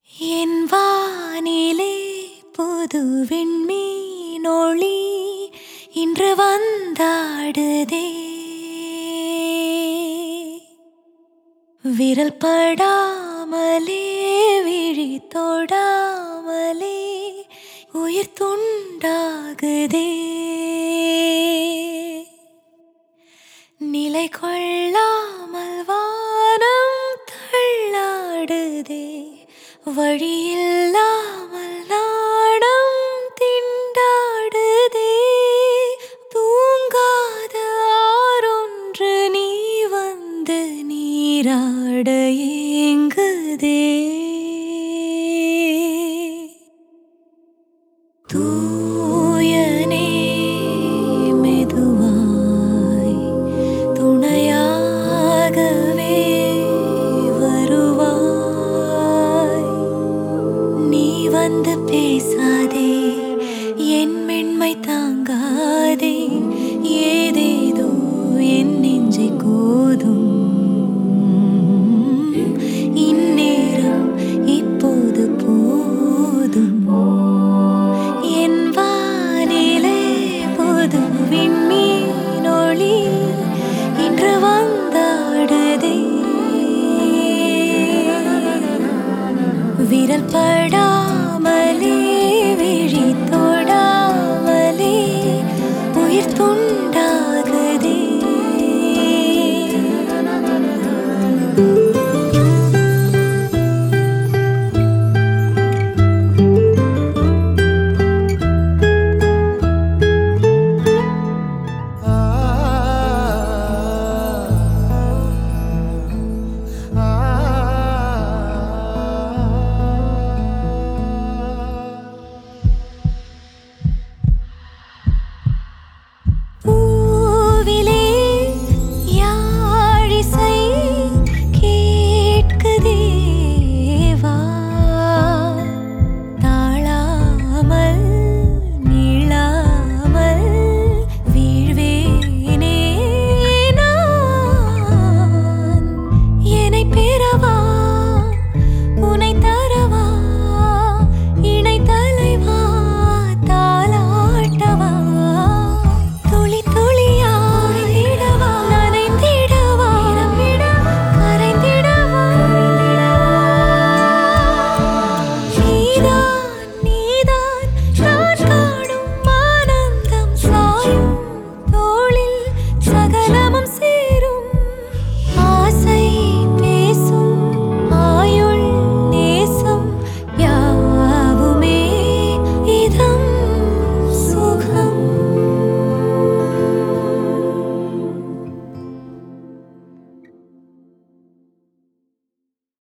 என் வானிலே புது விண்மீனொளி இன்று வந்தாடுதே விரல் படாமலே விழி தொடாமலே உயிர் துண்டாகுதே நிலை கொள்ளாமல் வானம் தள்ளாடுதே வழியில்லாமல் நாடம் திண்டாடுதே தூங்காத ஆறொன்று நீ வந்து நீராட ஏங்குதே தூயனே மெதுவாய் துணையாகவே வருவாய் நீ வந்து பேசாதே என் மென்மை தாங்காதே ஏதேதோ என் நெஞ்சை கோதும் இந்நேரம் இப்போது போதும் என் வானிலே புது விண்மீனொளி இன்று வந்தாடுதே விரல் படா